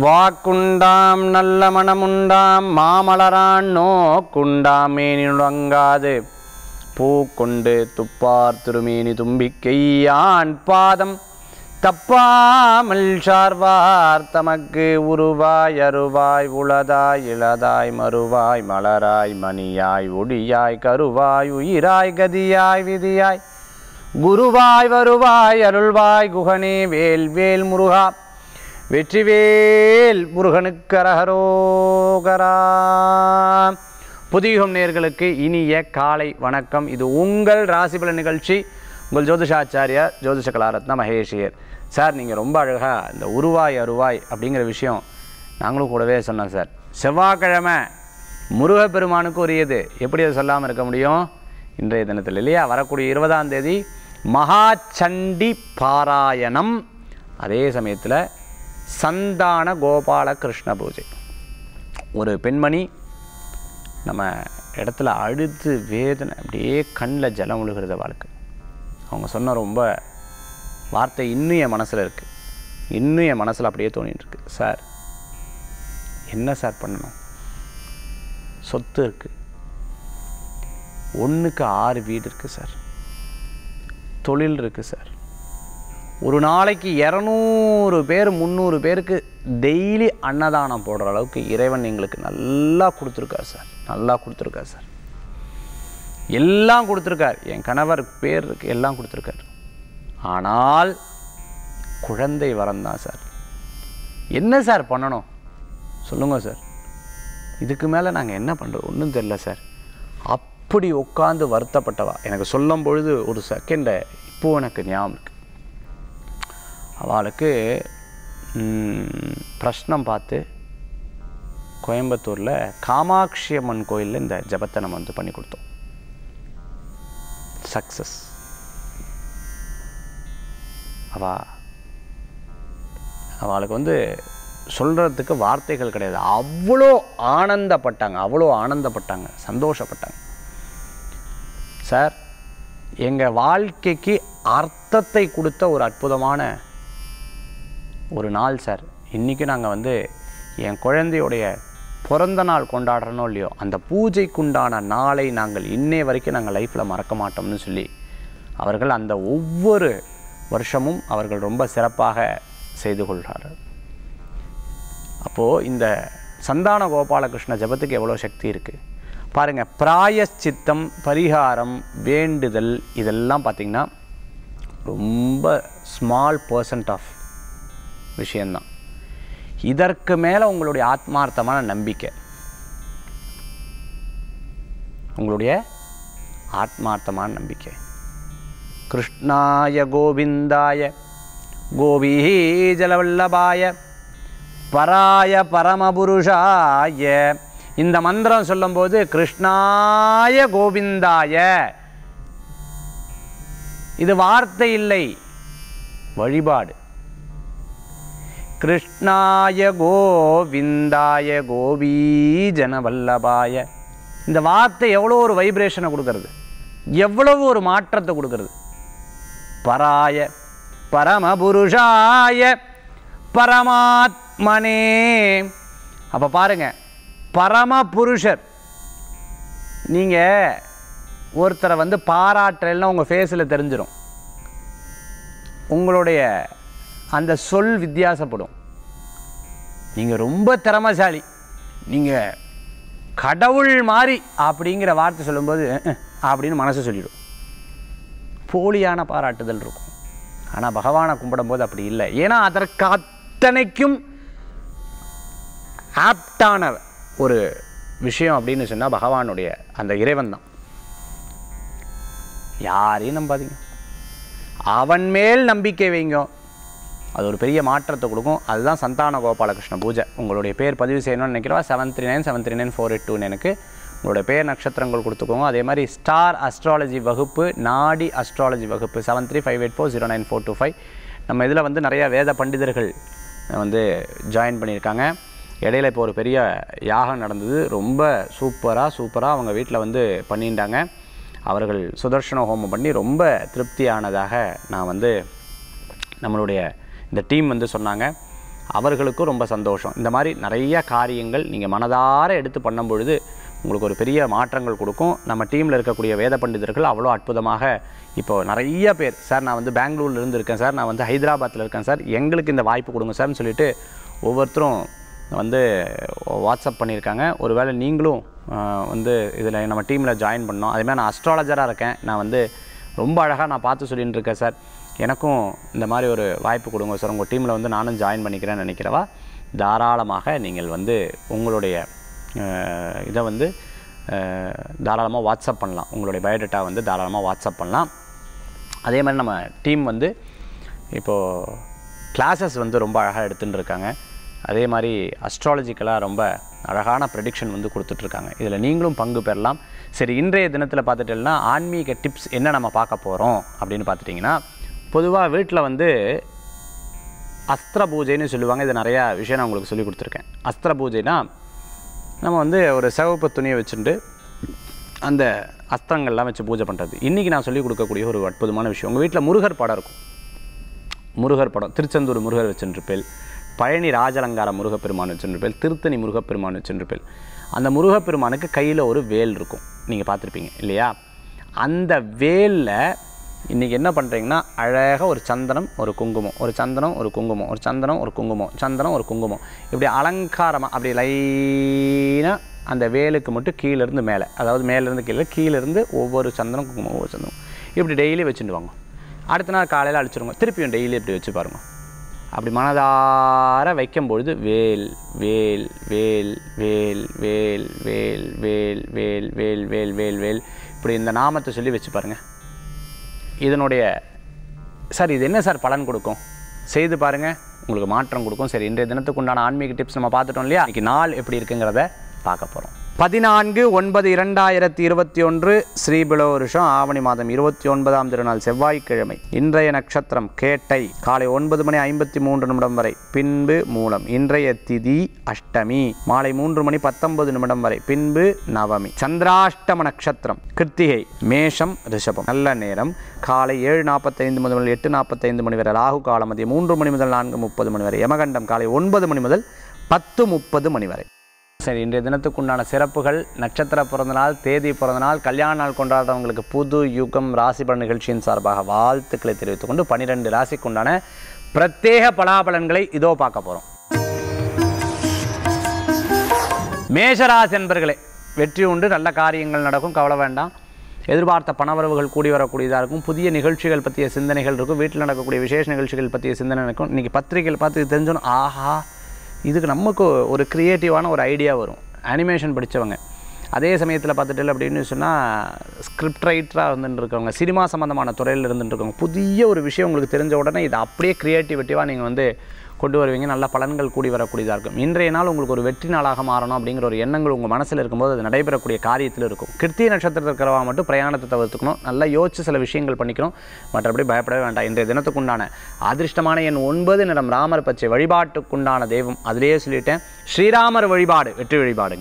வாக்குண்டாம் நல்ல மனமுண்டாம் மாமலரான் நோக்குண்டாம் மேனினுடங்காது பூக்கொண்டு துப்பார் திருமேனி தும்பிக்கையான் பாதம் தப்பாமல் சார்வார் தமக்கு உருவாய் அருவாய் உளதாய் இளதாய் மறுவாய் மலராய் மணியாய் ஒடியாய் கருவாய் உயிராய் கதியாய் விதியாய் குருவாய் வருவாய் அருள்வாய் குகனே வேல் வேல் முருகா வெற்றிவேல் முருகனுக்கு அரகரோகரா புதியுகம் நேர்களுக்கு இனிய காலை வணக்கம் இது உங்கள் ராசிபல நிகழ்ச்சி உங்கள் ஜோதிஷாச்சாரியா ஜோதிஷ கலாரத்னா மகேஷியர் சார் நீங்கள் ரொம்ப அழகாக இந்த உருவாய் அருவாய் அப்படிங்கிற விஷயம் நாங்களும் கூடவே சொன்னோம் சார் செவ்வாய்க்கிழமை முருகப்பெருமானுக்கு உரியது எப்படி அதை சொல்லாமல் இருக்க முடியும் இன்றைய தினத்தில் இல்லையா வரக்கூடிய இருபதாம் தேதி மகா சண்டி பாராயணம் அதே சமயத்தில் சந்தான கோபால கிருஷ்ண பூஜை ஒரு பெண்மணி நம்ம இடத்துல அழுது வேதனை அப்படியே கண்ணில் ஜலம் விழுகிறத வாழ்க்கை அவங்க சொன்ன ரொம்ப வார்த்தை இன்னும் என் மனசில் இருக்குது இன்னும் என் மனசில் அப்படியே தோணிட்டு இருக்கு சார் என்ன சார் பண்ணணும் சொத்து இருக்குது ஒன்றுக்கு ஆறு வீடு இருக்குது சார் தொழில் இருக்குது சார் ஒரு நாளைக்கு இரநூறு பேர் முந்நூறு பேருக்கு டெய்லி அன்னதானம் போடுற அளவுக்கு இறைவன் எங்களுக்கு நல்லா கொடுத்துருக்கார் சார் நல்லா கொடுத்துருக்கார் சார் எல்லாம் கொடுத்துருக்கார் என் கணவர் பேர் இருக்கு எல்லாம் கொடுத்துருக்கார் ஆனால் குழந்தை வரம் தான் சார் என்ன சார் பண்ணணும் சொல்லுங்கள் சார் இதுக்கு மேலே நாங்கள் என்ன பண்ணுறோம் ஒன்றும் தெரில சார் அப்படி உட்காந்து வருத்தப்பட்டவா எனக்கு சொல்லும் பொழுது ஒரு செகண்டை இப்போ எனக்கு ஞாபகம் இருக்கு அவளுக்கு ம், பிரஷ்னம் பார்த்து கோயம்புத்தூரில் காமாட்சி அம்மன் கோயிலில் இந்த ஜபத்தை நம்ம வந்து பண்ணி கொடுத்தோம் சக்ஸஸ் அவா அவளுக்கு வந்து சொல்கிறதுக்கு வார்த்தைகள் கிடையாது அவ்வளோ ஆனந்தப்பட்டாங்க அவ்வளோ ஆனந்தப்பட்டாங்க சந்தோஷப்பட்டாங்க சார் எங்கள் வாழ்க்கைக்கு அர்த்தத்தை கொடுத்த ஒரு அற்புதமான ஒரு நாள் சார் இன்றைக்கி நாங்கள் வந்து என் குழந்தையுடைய பிறந்த நாள் கொண்டாடுறனோ இல்லையோ அந்த பூஜைக்குண்டான நாளை நாங்கள் இன்னே வரைக்கும் நாங்கள் லைஃப்பில் மறக்க மாட்டோம்னு சொல்லி அவர்கள் அந்த ஒவ்வொரு வருஷமும் அவர்கள் ரொம்ப சிறப்பாக செய்து கொள்கிறார்கள் அப்போது இந்த சந்தான கோபாலகிருஷ்ண ஜபத்துக்கு எவ்வளோ சக்தி இருக்குது பாருங்கள் பிராயச்சித்தம் பரிகாரம் வேண்டுதல் இதெல்லாம் பார்த்திங்கன்னா ரொம்ப ஸ்மால் பர்சன்ட் ஆஃப் விஷயந்தான் இதற்கு மேலே உங்களுடைய ஆத்மார்த்தமான நம்பிக்கை உங்களுடைய ஆத்மார்த்தமான நம்பிக்கை கிருஷ்ணாய கோவிந்தாய கோபீஜலவல்லபாய பராய பரமபுருஷாய இந்த மந்திரம் சொல்லும்போது கிருஷ்ணாய கோவிந்தாய இது வார்த்தை இல்லை வழிபாடு கிருஷ்ணாய கோவிந்தாய கோபீஜன வல்லபாய இந்த வார்த்தை எவ்வளோ ஒரு வைப்ரேஷனை கொடுக்கறது எவ்வளவு ஒரு மாற்றத்தை கொடுக்கறது பராய பரமபுருஷாய பரமாத்மனே அப்போ பாருங்க பரமபுருஷர் நீங்கள் ஒருத்தரை வந்து பாராட்டுறேன்னா உங்கள் ஃபேஸில் தெரிஞ்சிடும் உங்களுடைய அந்த சொல் வித்தியாசப்படும் நீங்கள் ரொம்ப திறமைசாலி நீங்கள் கடவுள் மாதிரி அப்படிங்கிற வார்த்தை சொல்லும்போது "அஹ், அஹ்" அப்படின்னு மனசு சொல்லிடும் போலியான பாராட்டுதல் இருக்கும் ஆனால் பகவானை கும்பிடும்போது அப்படி இல்லை ஏன்னா அதற்கு அத்தனைக்கும் ஆப்டான ஒரு விஷயம் அப்படின்னு சொன்னால் பகவானுடைய அந்த இறைவன் தான் யாரையும் நம்பாதீங்க அவன் மேல் நம்பிக்கை வைங்க அது ஒரு பெரிய மாற்றத்தை கொடுக்கும் அதுதான் சந்தான கோபாலகிருஷ்ண பூஜை உங்களுடைய பேர் பதிவு செய்யணும்னு நினைக்கிறவா seven three nine seven three nine four eight two எனக்கு உங்களுடைய பேர் நட்சத்திரங்கள் கொடுத்துக்கோங்க அதே மாதிரி ஸ்டார் அஸ்ட்ராலஜி வகுப்பு நாடி அஸ்ட்ராலஜி வகுப்பு seven three five eight four zero nine four two five நம்ம இதில் வந்து நிறைய வேத பண்டிதர்கள் வந்து ஜாயின் பண்ணியிருக்காங்க இடையில இப்போ ஒரு பெரிய யாகம் நடந்தது ரொம்ப சூப்பராக சூப்பராக அவங்க வீட்டில் வந்து பண்ணிட்டாங்க அவர்கள் சுதர்ஷன ஹோமம் பண்ணி ரொம்ப திருப்தியானதாக நான் வந்து நம்மளுடைய இந்த டீம் வந்து சொன்னாங்க அவர்களுக்கும் ரொம்ப சந்தோஷம் இந்த மாதிரி நிறைய காரியங்கள் நீங்கள் மனதார எடுத்து பண்ணும் பொழுது உங்களுக்கு ஒரு பெரிய மாற்றங்கள் கொடுக்கும் நம்ம டீமில் இருக்கக்கூடிய வேத பண்டிதர்கள் அவ்வளோ அற்புதமாக இப்போ நிறைய பேர் சார் நான் வந்து பெங்களூர்ல இருந்து இருக்கேன் சார் நான் வந்து ஹைதராபாத்தில் இருக்கேன் சார் எங்களுக்கு இந்த வாய்ப்பு கொடுங்க சார்னு சொல்லிட்டு ஒவ்வொருத்தரும் வந்து வாட்ஸ்அப் பண்ணியிருக்காங்க ஒருவேளை நீங்களும் ஆஹ், வந்து இதில் நம்ம டீமில் ஜாயின் பண்ணோம் அதேமாதிரி நான் அஸ்ட்ராலஜராக இருக்கேன் நான் வந்து ரொம்ப அழகாக நான் பார்த்து சொல்லிட்டு இருக்கேன் சார் எனக்கும் இந்த மாதிரி ஒரு வாய்ப்பு கொடுங்க சார் உங்கள் டீமில் வந்து நானும் ஜாயின் பண்ணிக்கிறேன்னு நினைக்கிறவா தாராளமாக நீங்கள் வந்து உங்களுடைய அஹ், இதை வந்து அஹ், தாராளமாக வாட்ஸ்அப் பண்ணலாம் உங்களுடைய பயோடேட்டா வந்து தாராளமாக வாட்ஸ்அப் பண்ணலாம் அதே மாதிரி நம்ம டீம் வந்து இப்போது கிளாஸஸ் வந்து ரொம்ப அழகாக எடுத்துகிட்டு இருக்காங்க அதே மாதிரி அஸ்ட்ராலஜிக்கலாக ரொம்ப அழகான ப்ரெடிக்ஷன் வந்து கொடுத்துட்ருக்காங்க இதில் நீங்களும் பங்கு பெறலாம் சரி இன்றைய தினத்தில் பார்த்துட்டோம்னா ஆன்மீக டிப்ஸ் என்ன நம்ம பார்க்க போகிறோம் அப்படின்னு பார்த்துட்டிங்கன்னா பொதுவாக வீட்டில் வந்து அஸ்திர பூஜைன்னு சொல்லுவாங்க இது நிறையா விஷயம் நான் உங்களுக்கு சொல்லி கொடுத்துருக்கேன் அஸ்திர பூஜைனா நம்ம வந்து ஒரு சிவப்பு துணியை வச்சுட்டு அந்த அஸ்திரங்கள்லாம் வச்சு பூஜை பண்ணுறது இன்றைக்கி நான் சொல்லிக் கொடுக்கக்கூடிய ஒரு அற்புதமான விஷயம் உங்கள் வீட்டில் முருகர் படம் இருக்கும் முருகர் படம் திருச்செந்தூர் முருகர் வச்சுருப்பேல் பழனி ராஜலங்கார முருகப்பெருமான் வச்சுருப்பேல் திருத்தணி முருகப்பெருமான் வச்சுருப்பேல் அந்த முருகப்பெருமானுக்கு கையில் ஒரு வேல் இருக்கும் நீங்கள் பார்த்துருப்பீங்க இல்லையா அந்த வேலில் இன்றைக்கி என்ன பண்ணுறீங்கன்னா அழகாக ஒரு சந்தனம் ஒரு குங்குமம் ஒரு சந்தனம் ஒரு குங்குமம் ஒரு சந்தனம் ஒரு குங்குமம் சந்தனம் ஒரு குங்குமம் இப்படி அலங்காரமாக அப்படி லைனாக அந்த வேலுக்கு மட்டும் கீழேருந்து மேலே அதாவது மேலேருந்து கீழே கீழேருந்து ஒவ்வொரு சந்தனம் குங்குமம் ஒவ்வொரு சந்தனம் இப்படி டெய்லி வச்சுட்டு வாங்க அடுத்த நாள் காலையில் அழிச்சிருங்க திருப்பியும் டெய்லி இப்படி வச்சு பாருங்க அப்படி மனதார வைக்கும்பொழுது வேல் வேல் வேல் வேல் வேல் வேல் வேல் வேல் வேல் வேல் வேல் வேல் இப்படி இந்த நாமத்தை சொல்லி வச்சு பாருங்கள் இதனுடைய சார் இது என்ன சார் பலன் கொடுக்கும் செய்து பாருங்க உங்களுக்கு மாற்றம் கொடுக்கும் சரி இன்றைய தினத்துக்கு உண்டான ஆன்மீக டிப்ஸ் நம்ம பார்த்துட்டோம் இல்லையா இன்னைக்கு நாள் எப்படி இருக்குங்கிறத பார்க்க போகிறோம் பதினான்கு ஒன்பது இரண்டாயிரத்தி இருபத்தி ஒன்று ஸ்ரீபிளோ வருஷம் ஆவணி மாதம் இருபத்தி ஒன்பதாம் திருநாள் செவ்வாய்க்கிழமை இன்றைய நட்சத்திரம் கேட்டை காலை ஒன்பது மணி ஐம்பத்தி மூன்று நிமிடம் வரை பின்பு மூலம் இன்றைய திதி அஷ்டமி மாலை மூன்று மணி பத்தொன்பது நிமிடம் வரை பின்பு நவமி சந்திராஷ்டம நட்சத்திரம் கிருத்திகை மேஷம் ரிஷபம் நல்ல நேரம் காலை ஏழு நாற்பத்தைந்து முதல் எட்டு நாற்பத்தைந்து மணி வரை ராகு காலம் மதியம் மூன்று மணி முதல் நான்கு முப்பது மணி வரை யமகண்டம் காலை ஒன்பது மணி முதல் பத்து முப்பது மணி வரை சரி இன்றைய தினத்துக்குண்டான சிறப்புகள் நட்சத்திர பிறந்தநாள் தேதி பிறந்தநாள் கல்யாண நாள் கொண்டாடுறவங்களுக்கு புது யுகம் ராசி பலன் நிகழ்ச்சியின் சார்பாக வாழ்த்துக்களை தெரிவித்துக் கொண்டு பனிரெண்டு ராசிக்குண்டான பிரத்யேக பலாபலன்களை இதோ பார்க்க போகிறோம் மேஷராசி என்பர்களே வெற்றி உண்டு நல்ல காரியங்கள் நடக்கும் கவலை வேண்டாம் எதிர்பார்த்த பணவரவுகள் கூடி வரக்கூடியதாக இருக்கும் புதிய நிகழ்ச்சிகள் பற்றிய சிந்தனைகள் இருக்கும் வீட்டில் நடக்கக்கூடிய விசேஷ நிகழ்ச்சிகள் பற்றிய சிந்தனை இருக்கும் இன்றைக்கி பத்திரிகைகள் பார்த்து இது தெரிஞ்சோன்னு ஆஹா இதுக்கு நமக்கு ஒரு க்ரியேட்டிவான ஒரு ஐடியா வரும் அனிமேஷன் படித்தவங்க அதே சமயத்தில் பார்த்துட்டு அப்படின்னு சொன்னால் ஸ்கிரிப்ட் ரைட்டராக இருந்துட்டு இருக்கவங்க சினிமா சம்மந்தமான துறையில் இருந்துட்டு இருக்கவங்க புதிய ஒரு விஷயம் உங்களுக்கு தெரிஞ்ச உடனே இதை அப்படியே க்ரியேட்டிவிட்டிவாக நீங்கள் வந்து கொண்டு வருவீங்க நல்ல பலன்கள் கூடி வரக்கூடியதாக இருக்கும் இன்றைய நாள் உங்களுக்கு ஒரு வெற்றி நாளாக மாறணும் அப்படிங்கிற ஒரு எண்ணங்கள் உங்கள் மனசில் இருக்கும்போது அது நடைபெறக்கூடிய காரியத்தில் இருக்கும் கிருத்திய நட்சத்திரத்தில் இருக்கிறவா மட்டும் பிரயாணத்தை தவிர்த்துக்கணும் நல்லா யோசிச்சு சில விஷயங்கள் பண்ணிக்கணும் மற்றபடி பயப்படவே வேண்டாம் இன்றைய தினத்துக்குண்டான அதிர்ஷ்டமான எண் ஒன்பது நிறம் ராமர் பச்சை வழிபாட்டுக்குண்டான தெய்வம் அதிலேயே சொல்லிட்டேன் ஸ்ரீராமர் வழிபாடு வெற்றி வழிபாடுங்க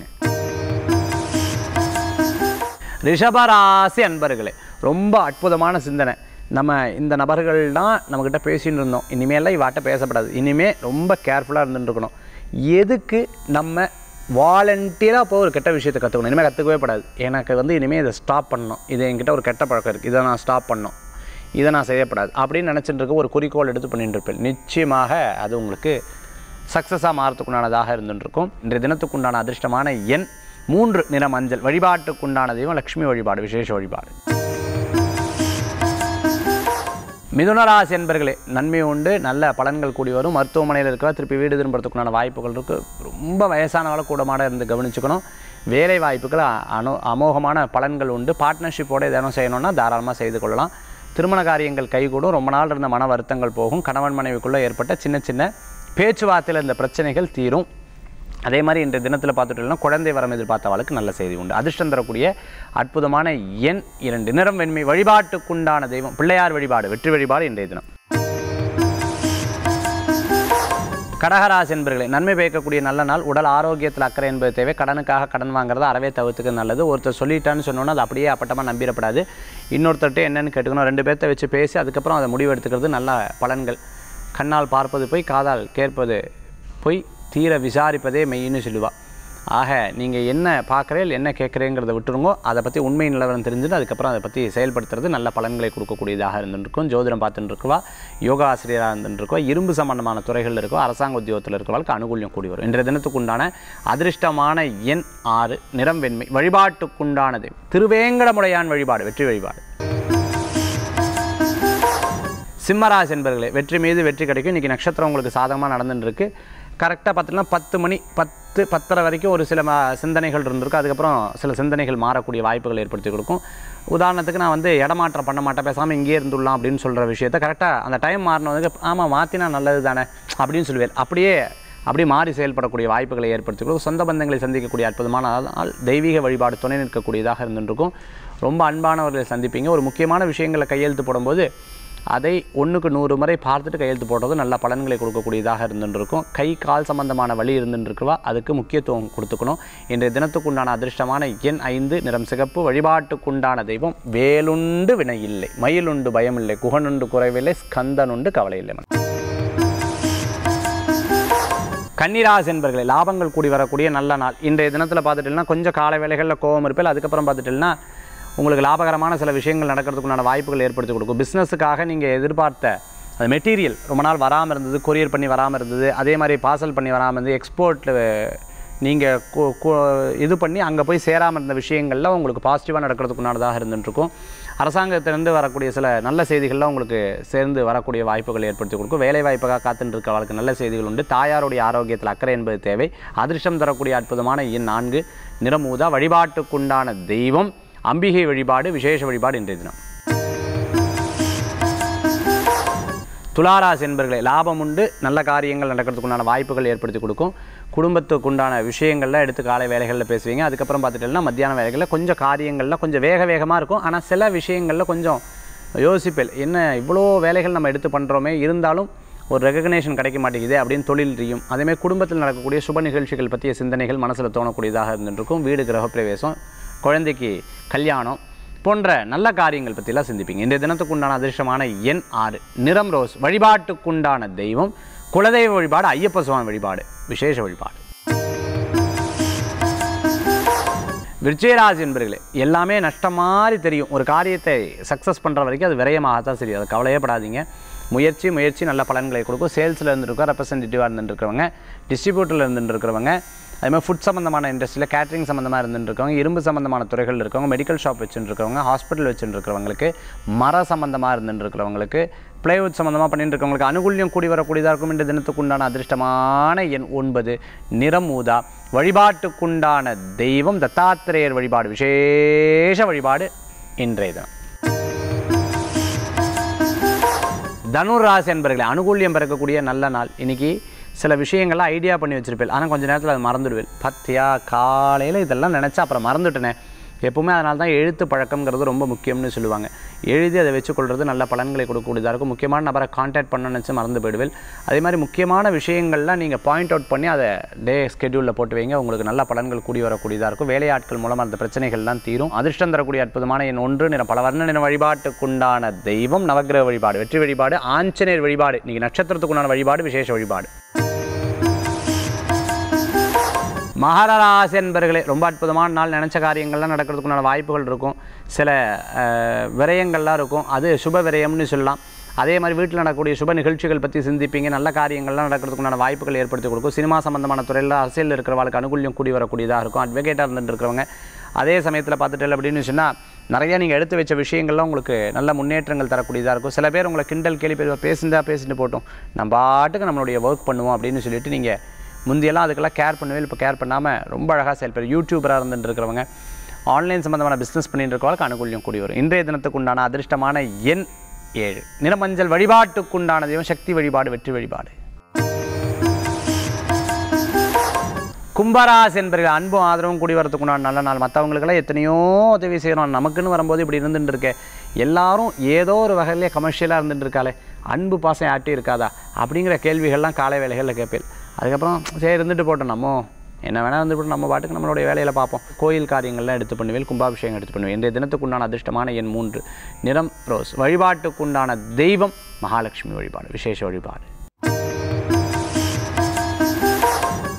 ரிஷபராசி அன்பர்களே ரொம்ப அற்புதமான சிந்தனை நம்ம இந்த நபர்கள் தான் நம்மக்கிட்ட பேசின்னு இருந்தோம் இனிமேலாம் இவாட்ட பேசப்படாது இனிமேல் ரொம்ப கேர்ஃபுல்லாக இருந்துட்டு இருக்கணும் எதுக்கு நம்ம வாலண்டியராக போய் ஒரு கெட்ட விஷயத்தை கற்றுக்கணும் இனிமேல் கற்றுக்கவே படாது எனக்கு வந்து இனிமேல் இதை ஸ்டாப் பண்ணணும் இது என்கிட்ட ஒரு கெட்ட பழக்கம் இருக்குது இதை நான் ஸ்டாப் பண்ணணும் இதை நான் செய்யப்படாது அப்படின்னு நினச்சிட்டு இருக்க ஒரு குறிக்கோள் எடுத்து பண்ணிட்டு இருப்பேன் நிச்சயமாக அது உங்களுக்கு சக்ஸஸாக மாறத்துக்குண்டானதாக இருந்துருக்கும் இன்றைய தினத்துக்குண்டான அதிர்ஷ்டமான எண் மூன்று நிற மஞ்சள் வழிபாட்டுக்குண்டான தெய்வம் லக்ஷ்மி வழிபாடு விசேஷ வழிபாடு மிதுனராசி என்பர்களே நன்மை உண்டு நல்ல பலன்கள் கூடி வரும் மருத்துவமனையில் இருக்கிற திருப்பி வீடு திரும்புறதுக்குண்டான வாய்ப்புகள் இருக்குது ரொம்ப வயசானவளை கூடமாட இருந்து கவனிச்சுக்கணும் வேலை வாய்ப்புகள் அ- அனு அமோகமான பலன்கள் உண்டு பார்ட்னர்ஷிப்போடு எதனும் செய்யணும்னா தாராளமாக செய்து கொள்ளலாம் திருமண காரியங்கள் கைகூடும் ரொம்ப நாள் இருந்த மன வருத்தங்கள் போகும் கணவன் மனைவிக்குள்ளே ஏற்பட்ட சின்ன சின்ன பேச்சுவார்த்தையில் இந்த பிரச்சனைகள் தீரும் அதே மாதிரி இன்றைய தினத்தில் பார்த்துட்டோம்னா குழந்தை வரம் எதிர்பார்த்தவளுக்கு நல்ல செய்தி உண்டு அதிர்ஷ்டம் தரக்கூடிய அற்புதமான எண் இரண்டு நிறம் வெண்மை வழிபாட்டுக்குண்டான தெய்வம் பிள்ளையார் வழிபாடு வெற்றி வழிபாடு இன்றைய தினம் கடகராசி என்பர்களே நன்மை பயக்கக்கூடிய நல்ல நாள் உடல் ஆரோக்கியத்தில் அக்கறை என்பது தேவை கடனுக்காக கடன் வாங்குறது அறவே தவிர்த்துக்க நல்லது ஒருத்தர் சொல்லிட்டான்னு சொன்னோன்னா அது அப்படியே அப்பட்டமாக நம்பிடப்படாது இன்னொருத்தர்கிட்ட என்னன்னு கேட்டுக்கணும் ரெண்டு பேர்த்த வச்சு பேசி அதுக்கப்புறம் அதை முடிவு எடுத்துக்கிறது நல்ல பலன்கள் கண்ணால் பார்ப்பது போய் காதால் கேட்பது போய் தீர விசாரிப்பதே மெயின்னு சொல்லுவா ஆக நீங்கள் என்ன பார்க்குறீர்கள் என்ன கேட்குறேங்கிறத விட்டுருங்கோ அதை பற்றி உண்மை நிலவரம் தெரிஞ்சுட்டு அதுக்கப்புறம் அதை பற்றி செயல்படுத்துறது நல்ல பலன்களை கொடுக்கக்கூடியதாக இருந்துருக்கும் ஜோதிடம் பார்த்துட்டு இருக்கவா யோகா ஆசிரியராக இருந்துருக்கவா இரும்பு சம்பந்தமான துறைகளில் இருக்கோ அரசாங்க உத்தியோகத்தில் இருக்கிறவர்களுக்கு அனுகூல்யம் கூடி வரும் இன்றைய தினத்துக்கு உண்டான அதிர்ஷ்டமான எண் ஆறு நிறம் வெண்மை வழிபாட்டுக்குண்டானது திருவேங்கடமுடையான் வழிபாடு வெற்றி வழிபாடு சிம்மராசி என்பர்களே வெற்றி மீது வெற்றி கிடைக்கும் இன்றைக்கி நட்சத்திரம் உங்களுக்கு சாதகமாக நடந்துட்டு இருக்கு கரெக்டாக பார்த்தீங்கன்னா பத்து மணி பத்து பத்தரை வரைக்கும் ஒரு சில ம- சிந்தனைகள் இருந்திருக்கும் அதுக்கப்புறம் சில சிந்தனைகள் மாறக்கூடிய வாய்ப்புகள் ஏற்படுத்தி கொடுக்கும் உதாரணத்துக்கு நான் வந்து இடமாற்றம் பண்ண மாட்டேன் பேசாமல் இங்கேயே இருந்துடலாம் அப்படின்னு சொல்கிற விஷயத்த கரெக்டாக அந்த டைம் மாறினதுக்கு ஆமாம் மாற்றினா நல்லது தானே அப்படின்னு சொல்லுவேன் அப்படியே அப்படியே மாறி செயல்படக்கூடிய வாய்ப்புகளை ஏற்படுத்தி கொடுக்கும் சொந்த பந்தங்களை சந்திக்கக்கூடிய அற்புதமான நாள் தெய்வீக வழிபாடு துணை நிற்கக்கூடியதாக இருந்துருக்கும் ரொம்ப அன்பானவர்களை சந்திப்பீங்க ஒரு முக்கியமான விஷயங்களை கையெழுத்து போடும்போது அதை ஒன்றுக்கு நூறு முறை பார்த்துட்டு கையெழுத்து போடுறது நல்ல பலன்களை கொடுக்கக்கூடியதாக இருந்துருக்கும் கை கால் சம்பந்தமான வழி இருந்துருக்குவா அதுக்கு முக்கியத்துவம் கொடுத்துக்கணும் இன்றைய தினத்துக்குண்டான அதிர்ஷ்டமான எண் ஐந்து நிறம் சிகப்பு வழிபாட்டுக்குண்டான தெய்வம் வேலுண்டு வினை இல்லை மயிலுண்டு பயமில்லை குகனுண்டு குறைவில்லை ஸ்கந்தனுண்டு கவலை இல்லை கன்னிராசி என்பர்களே லாபங்கள் கூடி வரக்கூடிய நல்ல நாள் இன்றைய தினத்தில் பார்த்துட்டீங்கன்னா கொஞ்சம் காலை வேலைகளில் கோவம் இருப்பேன் அதுக்கப்புறம் பார்த்துட்டீங்கன்னா உங்களுக்கு லாபகரமான சில விஷயங்கள் நடக்கிறதுக்குண்டான வாய்ப்புகள் ஏற்படுத்தி கொடுக்கும் பிஸ்னஸுக்காக நீங்கள் எதிர்பார்த்த அந்த மெட்டீரியல் ரொம்ப நாள் வராமல் இருந்தது கொரியர் பண்ணி வராமல் இருந்தது அதே மாதிரி பார்சல் பண்ணி வராமல் இருந்தது எக்ஸ்போர்ட் நீங்கள் இது பண்ணி அங்கே போய் சேராமல் இருந்த விஷயங்கள்ல உங்களுக்கு பாசிட்டிவாக நடக்கிறதுக்குண்டானதாக இருந்துட்டுருக்கும் அரசாங்கத்திலிருந்து வரக்கூடிய சில நல்ல செய்திகள்லாம் உங்களுக்கு சேர்ந்து வரக்கூடிய வாய்ப்புகள் ஏற்படுத்தி கொடுக்கும் வேலை வாய்ப்பாக காத்துட்டு இருக்கவர்களுக்கு நல்ல செய்திகள் உண்டு தாயாருடைய ஆரோக்கியத்தில் அக்கறை என்பது தேவை அதிர்ஷ்டம் தரக்கூடிய அற்புதமான எண் நான்கு நிறமூதா வழிபாட்டுக்குண்டான தெய்வம் அம்பிகை வழிபாடு விசேஷ வழிபாடு இன்றைய தினம் துளாராசி என்பர்களே லாபம் உண்டு நல்ல காரியங்கள் நடக்கிறதுக்குண்டான வாய்ப்புகள் ஏற்படுத்தி கொடுக்கும் குடும்பத்துக்கு உண்டான விஷயங்கள்லாம் எடுத்து காலை வேலைகளில் பேசுவீங்க அதுக்கப்புறம் பார்த்துட்டீங்கன்னா மத்தியான வேலைகளில் கொஞ்சம் காரியங்களில் கொஞ்சம் வேக வேகமாக இருக்கும் ஆனால் சில விஷயங்களில் கொஞ்சம் யோசிப்பேன் என்ன இவ்வளோ வேலைகள் நம்ம எடுத்து பண்ணுறோமே இருந்தாலும் ஒரு ரெகக்னேஷன் கிடைக்க மாட்டேங்குது அப்படின்னு தொழில் ரீயும் அதேமாதிரி குடும்பத்தில் நடக்கக்கூடிய சுப நிகழ்ச்சிகள் பற்றிய சிந்தனைகள் மனசில் தோணக்கூடியதாக இருந்துருக்கும் வீடு கிரகப்பிரவேசம் குழந்தைக்கு கல்யாணம் போன்ற நல்ல காரியங்கள் பற்றிலாம் சிந்திப்பீங்க இந்த தினத்துக்கு உண்டான அதிர்ஷ்டமான எண் ஆறு நிறம் ரோஸ் வழிபாட்டுக்குண்டான தெய்வம் குலதெய்வ வழிபாடு ஐயப்ப சுவாமி வழிபாடு விசேஷ வழிபாடு விருச்சிகராசி என்பர்களே எல்லாமே நஷ்டம் மாதிரி தெரியும் ஒரு காரியத்தை சக்ஸஸ் பண்ணுற வரைக்கும் அது விரயமாகத்தான் சரி அது கவலையே படாதீங்க முயற்சி முயற்சி நல்ல பலன்களை கொடுக்கும் சேல்ஸில் இருந்துருக்கோம் ரெப்ரசன்டேட்டிவாக இருந்துருக்கிறவங்க டிஸ்ட்ரிபியூட்டரில் இருந்துருக்கிறவங்க அதே மாதிரி ஃபுட் சம்மந்தமான இண்டஸ்ட்ரியில் கேட்ரிங் சம்மந்தமாக இருந்துருக்கவங்க இரும்பு சம்மந்தமான துறைகள் இருக்கவங்க மெடிக்கல் ஷாப் வச்சுருக்கிறவங்க ஹாஸ்பிட்டல் வச்சுருக்கிறவங்களுக்கு மர சம்மந்தமாக இருந்துருக்கிறவங்களுக்கு பிளைவுட் சம்மந்தமாக பண்ணிட்டு இருக்கவங்களுக்கு அனுகூல்யம் கூடி வரக்கூடியதாக இருக்கும் இந்த தினத்துக்கு உண்டான அதிர்ஷ்டமான எண் ஒன்பது நிறம் ஊதா வழிபாட்டுக்குண்டான தெய்வம் தத்தாத்திரேயர் வழிபாடு விசேஷ வழிபாடு இன்றைய தினம் தனுராசி என்பர்களே அனுகூல்யம் பிறக்கக்கூடிய நல்ல நாள் இன்னைக்கு சில விஷயங்கள்லாம் ஐடியா பண்ணி வச்சிருப்பேன் ஆனால் கொஞ்ச நேரத்தில் அது மறந்துடுவேன் பத்தியா காலையில் இதெல்லாம் நினச்சா அப்புறம் மறந்துட்டேனே எப்பவுமே அதனால தான் எழுத்து பழக்கம்ங்கிறது ரொம்ப முக்கியம்னு சொல்லுவாங்க எழுதி அதை வச்சுக்கொள்வது நல்ல பலன்களை கொடுக்கக்கூடியதாக இருக்கும் முக்கியமான நபரை காண்டாக்ட் பண்ண நினச்சி மறந்து போயிடுவேன் அதே மாதிரி முக்கியமான விஷயங்கள்லாம் நீங்கள் பாயிண்ட் அவுட் பண்ணி அதை டே ஸ்கெடியூலில் போட்டு வைங்க உங்களுக்கு நல்ல பலன்கள் கூடி வரக்கூடியதாக இருக்கும் வேலையாட்கள் மூலமாக அந்த பிரச்சனைகள்லாம் தீரும் அதிர்ஷ்டம் தரக்கூடிய அற்புதமான என் ஒன்று நிறம் பல வர்ண நிற வழிபாட்டுக்குண்டான தெய்வம் நவக்கிரக வழிபாடு வெற்றி வழிபாடு ஆஞ்சநேயர் வழிபாடு இன்னைக்கு நட்சத்திரத்துக்குண்டான வழிபாடு விசேஷ வழிபாடு மகராசி என்பர்களே ரொம்ப அற்புதமான நாள் நினச்ச காரியங்கள்லாம் நடக்கிறதுக்குண்டான வாய்ப்புகள் இருக்கும் சில அஹ், விரயங்கள்லாம் இருக்கும் அது சுப விரயம்னு சொல்லலாம் அதே மாதிரி வீட்டில் நடக்கக்கூடிய சுப நிகழ்ச்சிகள் பற்றி சிந்திப்பீங்க நல்ல காரியங்கள்லாம் நடக்கிறதுக்குண்டான வாய்ப்புகள் ஏற்படுத்தி கொடுக்கும் சினிமா சம்பந்தமான துறையில் அரசியலில் இருக்கிறவங்களுக்கு அனுகூல்யம் கூடி வரக்கூடியதாக இருக்கும் அட்வொகேட்டாக இருந்துட்டு இருக்கிறவங்க அதே சமயத்தில் பார்த்துட்டு அப்படின்னு சொன்னால் நிறைய நீங்கள் எடுத்து வச்ச விஷயங்கள்லாம் உங்களுக்கு நல்ல முன்னேற்றங்கள் தரக்கூடியதாக இருக்கும் சில பேர் உங்களை கிண்டல் கேள்வி பேர் பேசுந்தா பேசிட்டு போட்டோம் நம்ம பாட்டுக்கு நம்மளுடைய ஒர்க் பண்ணுவோம் அப்படின்னு சொல்லிட்டு நீங்கள் முந்தியெல்லாம் அதுக்கெல்லாம் கேர் பண்ணுவேன் இப்போ கேர் பண்ணாமல் ரொம்ப அழகாக செயல்படுற யூடியூபராக இருந்துட்டு இருக்கிறவங்க ஆன்லைன் சம்மந்தமான பிஸ்னஸ் பண்ணிட்டு இருக்கவங்களுக்கு அனுகூல்யம் கூடி வரும் இன்றைய தினத்துக்கு உண்டான அதிர்ஷ்டமான எண் ஏழு நிறமஞ்சள் வழிபாட்டுக்குண்டான தெய்வம் சக்தி வழிபாடு வெற்றி வழிபாடு கும்பராசி என்பர்கள் அன்பும் ஆதரவும் கூடி வரத்துக்குண்டான நல்ல நாள் மற்றவங்களுக்கெல்லாம் எத்தனையோ உதவி செய்கிறோம் நமக்குன்னு வரும்போது இப்படி இருந்துட்டு இருக்கே எல்லாரும் ஏதோ ஒரு வகையிலே கமர்ஷியலாக இருந்துட்டு இருக்காளே அன்பு பாசம் யார்ட்டும் இருக்காதா அப்படிங்கிற கேள்விகள்லாம் காலை வேலைகளில் கேட்பேன் அதுக்கப்புறம் சரி இருந்துட்டு போட்டோம் நம்ம என்ன வேணால் இருந்துட்டு போட்டோம் நம்ம பாட்டுக்கு நம்மளுடைய வேலையில் பார்ப்போம் கோயில் காரியங்கள்லாம் எடுத்து பண்ணுவேன் கும்பாபிஷேகம் எடுத்து பண்ணுவேன் இன்றைய தினத்துக்குண்டான அதிர்ஷ்டமான எண் மூன்று நிறம் ரோஸ் வழிபாட்டுக்குண்டான தெய்வம் மகாலட்சுமி வழிபாடு விசேஷ வழிபாடு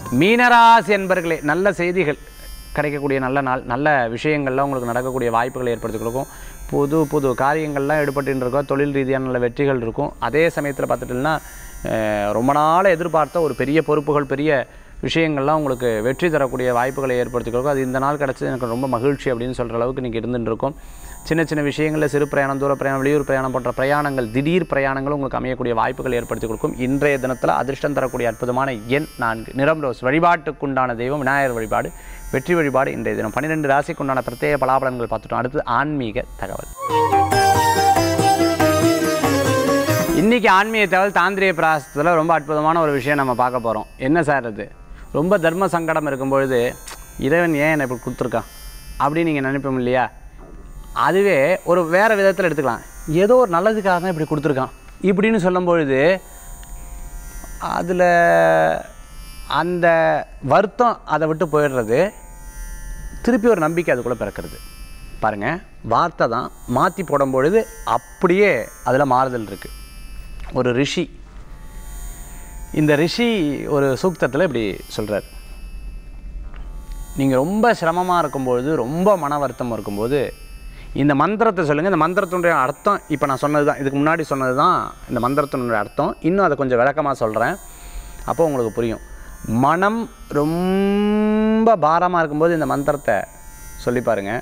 மீனராசி என்பர்களே நல்ல செய்திகள் கிடைக்கக்கூடிய நல்ல நாள் நல்ல விஷயங்கள்லாம் உங்களுக்கு நடக்கக்கூடிய வாய்ப்புகளை ஏற்படுத்தி கொடுக்கும் புது புது காரியங்கள்லாம் ஈடுபட்டு இருக்கோம் தொழில் ரீதியான நல்ல வெற்றிகள் இருக்கும் அதே சமயத்தில் பார்த்துட்டிங்கன்னா அஹ், ரொம்ப நாள் எதிர்பார்த்த ஒரு பெரிய பொறுப்புகள் பெரிய விஷயங்கள்லாம் உங்களுக்கு வெற்றி தரக்கூடிய வாய்ப்புகளை ஏற்படுத்தி கொடுக்கும் அது இந்த நாள் கிடச்சது எனக்கு ரொம்ப மகிழ்ச்சி அப்படின்னு சொல்கிற அளவுக்கு நீங்கள் இருந்துட்டு இருக்கோம் சின்ன சின்ன விஷயங்களில் சிறு பிரயாணம் தூர பிரயாணம் வெளியூர் பிரயாணம் போன்ற பிரயாணங்கள் திடீர் பிரயாணங்கள் உங்களுக்கு அமையக்கூடிய வாய்ப்புகள் ஏற்படுத்தி கொடுக்கும் இன்றைய தினத்தில் அதிர்ஷ்டம் தரக்கூடிய அற்புதமான எண் நான்கு நிறம் ரோஸ் வழிபாட்டுக்குண்டான தெய்வம் விநாயகர் வழிபாடு வெற்றி வழிபாடு இன்றைய தினம் பன்னிரெண்டு ராசிக்குண்டான பிரத்யேக பலாபலன்கள் பார்த்துட்டோம் அடுத்து ஆன்மீக தகவல் இன்றைக்கி ஆன்மீக தகவல் தாந்திரிய பிராசத்தில் ரொம்ப அற்புதமான ஒரு விஷயம் நம்ம பார்க்க போகிறோம் என்ன சார் அது ரொம்ப தர்ம சங்கடம் இருக்கும்பொழுது இறைவன் ஏன் என்னை இப்படி கொடுத்துருக்கான் அப்படின்னு நீங்கள் நினைப்போம் இல்லையா அதுவே ஒரு வேறு விதத்தில் எடுத்துக்கலாம் ஏதோ ஒரு நல்லதுக்காக தான் இப்படி கொடுத்துருக்கான் இப்படின்னு சொல்லும் பொழுது அதில் அந்த வருத்தம் அதை விட்டு போயிடுறது திருப்பி ஒரு நம்பிக்கை அதுக்குள்ளே பிறக்கிறது பாருங்கள் வார்த்தை தான் மாற்றி போடும் பொழுது அப்படியே அதில் மாறுதல் இருக்குது ஒரு ரிஷி இந்த ரிஷி ஒரு சூக்தத்தில் இப்படி சொல்கிறார் நீங்கள் ரொம்ப சிரமமாக இருக்கும்பொழுது ரொம்ப மன வருத்தம் இருக்கும்போது இந்த மந்திரத்தை சொல்லுங்கள் இந்த மந்திரத்தினுடைய அர்த்தம் இப்போ நான் சொன்னது தான் இதுக்கு முன்னாடி சொன்னது தான் இந்த மந்திரத்தினுடைய அர்த்தம் இன்னும் அதை கொஞ்சம் விளக்கமாக சொல்கிறேன் அப்போ உங்களுக்கு புரியும் மனம் ரொம்ப பாரமாக இருக்கும்போது இந்த மந்திரத்தை சொல்லி பாருங்கள்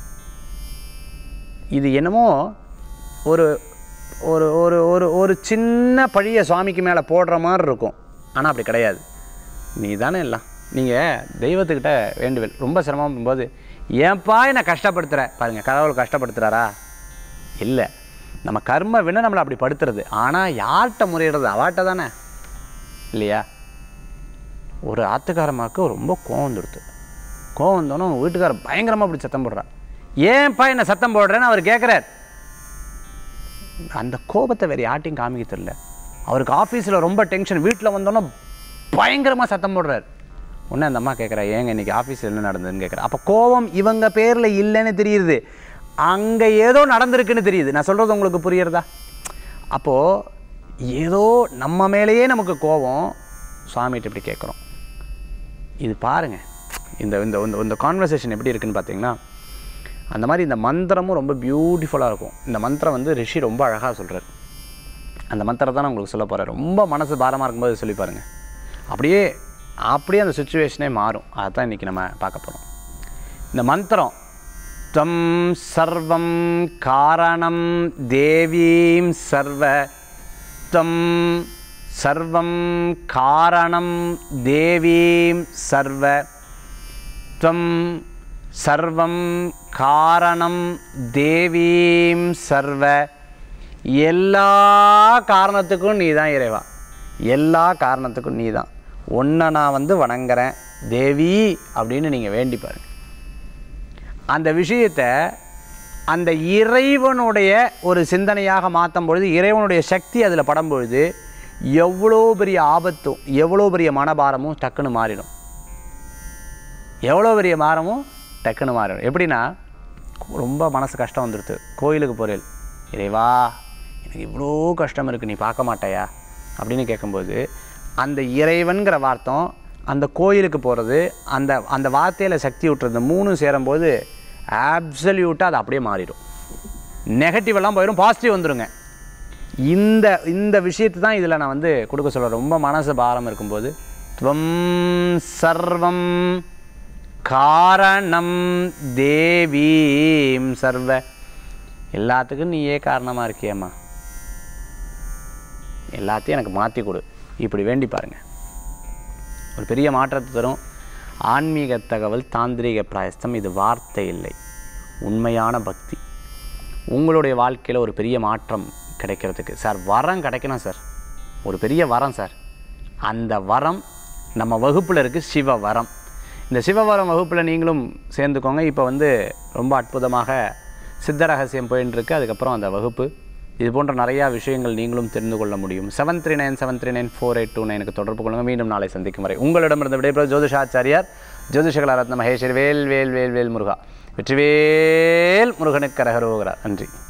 இது என்னமோ ஒரு ஒரு ஒரு ஒரு ஒரு சின்ன பழிய சுவாமிக்கு மேலே போடுற மாதிரி இருக்கும் ஆனால் அப்படி கிடையாது நீ தானே எல்லாம் நீங்கள் தெய்வத்துக்கிட்ட வேண்டுவேல் ரொம்ப சிரமம் போது ஏன்பா என்னை கஷ்டப்படுத்துகிற பாருங்கள் கடவுள் கஷ்டப்படுத்துகிறாரா இல்லை நம்ம கர்ம வினை நம்மளை அப்படி படுத்துறது ஆனால் யார்கிட்ட முறையிடுறது அவாட்ட தானே இல்லையா ஒரு ஆத்துக்காரமாக்கு ரொம்ப கோவம் வந்துடுது கோவம் வந்தோன்னே அவங்க வீட்டுக்காரர் பயங்கரமாக அப்படி சத்தம் போடுறா ஏன்ப்பா என்ன சத்தம் போடுறேன்னு அவர் கேட்குறார் அந்த கோபத்தை வேறு யார்ட்டையும் காமிக்க தெரியல அவருக்கு ஆஃபீஸில் ரொம்ப டென்ஷன் வீட்டில் வந்தோன்னே பயங்கரமாக சத்தம் போடுறார் உடனே அந்த அம்மா கேட்குறா ஏங்க இன்றைக்கி ஆஃபீஸில் என்ன நடந்ததுன்னு கேட்குறா அப்போ கோபம் இவங்க பேரில் இல்லைன்னு தெரியுது அங்கே ஏதோ நடந்திருக்குன்னு தெரியுது நான் சொல்கிறது உங்களுக்கு புரியுறதா அப்போது ஏதோ நம்ம மேலேயே நமக்கு கோபம் சுவாமிகிட்ட இப்படி கேட்குறோம் இது பாருங்கள் இந்த இந்த இந்த- இந்த கான்வர்சேஷன் எப்படி இருக்குன்னு பார்த்தீங்கன்னா அந்த மாதிரி இந்த மந்திரமும் ரொம்ப பியூட்டிஃபுல்லாக இருக்கும் இந்த மந்திரம் வந்து ரிஷி ரொம்ப அழகாக சொல்கிறார் அந்த மந்திரத்தை தான் நான் உங்களுக்கு சொல்ல போகிறேன் ரொம்ப மனசு பாரமாக இருக்கும்போது சொல்லி பாருங்கள் அப்படியே அப்படியே அந்த சுச்சுவேஷனே மாறும் அதான் இன்றைக்கி நம்ம பார்க்க போகிறோம் இந்த மந்திரம் தம் சர்வம் காரணம் தேவீம் சர்வ தம் சர்வம் காரணம் தேவீம் சர்வ त्वं सर्वं காரணம் தேவீம் சர்வ எல்லா காரணத்துக்கும் நீ தான் இறைவா எல்லா காரணத்துக்கும் நீ தான் உன்னை நான் வந்து வணங்குறேன் தேவி அப்படின்னு நீங்கள் வேண்டி பாருங்க அந்த விஷயத்தை அந்த இறைவனுடைய ஒரு சிந்தனையாக மாற்றும் பொழுது இறைவனுடைய சக்தி அதில் படும் பொழுது எவ்வளோ பெரிய ஆபத்தும் எவ்வளோ பெரிய மனபாரமும் டக்குன்னு மாறிடும் எவ்வளோ பெரிய மாறமும் டக்குன்னு மாறிடும் எப்படின்னா ரொம்ப மனசு கஷ்டம் வந்துடுது கோயிலுக்கு போகிறேன் இறைவா எனக்கு இவ்வளோ கஷ்டம் இருக்குது நீ பார்க்க மாட்டாயா அப்படின்னு கேட்கும்போது அந்த இறைவன்கிற வார்த்தம் அந்த கோயிலுக்கு போகிறது அந்த அந்த வார்த்தையில் சக்தி விட்டுறது மூணும் சேரும்போது ஆப்சல்யூட்டாக அது அப்படியே மாறிடும் நெகட்டிவ் எல்லாம் போயிடும் பாசிட்டிவ் வந்துருங்க இந்த இந்த விஷயத்தை தான் இதில் நான் வந்து கொடுக்க சொல்கிறேன் ரொம்ப மனசு பாரம் இருக்கும்போது துவம் சர்வம் காரணம் தேவீம் சர்வ எல்லாத்துக்கும் நீயே காரணமாக இருக்கியம்மா எல்லாத்தையும் எனக்கு மாற்றி கொடு இப்படி வேண்டி பாருங்க ஒரு பெரிய மாற்றத்தை தரும் ஆன்மீக தகவல் தாந்திரீக பிராயஸ்தம் இது வார்த்தை இல்லை உண்மையான பக்தி உங்களுடைய வாழ்க்கையில் ஒரு பெரிய மாற்றம் கிடைக்கிறதுக்கு சார் வரம் கிடைக்கணும் சார் ஒரு பெரிய வரம் சார் அந்த வரம் நம்ம வகுப்பில் இருக்குது சிவ வரம் இந்த சிவவரம் வகுப்பில் நீங்களும் சேர்ந்துக்கோங்க இப்போ வந்து ரொம்ப அற்புதமாக சித்த ரகசியம் போயின்னு இருக்கு அதுக்கப்புறம் அந்த வகுப்பு இது போன்ற நிறையா விஷயங்கள் நீங்களும் தெரிந்து கொள்ள முடியும் seven three nine seven three nine four eight two நைனுக்கு தொடர்பு கொள்ளுங்கள் மீண்டும் நாளை சந்திக்கும் வரை உங்களிடமிருந்து விடைபெறும் ஜோதிஷாச்சாரியார் ஜோதிஷகலாரத்ன மகேஸ்வரி வேல் வேல் வேல் வேல் முருகா வெற்றிவேல் முருகனுக்கு கரகரோகரா நன்றி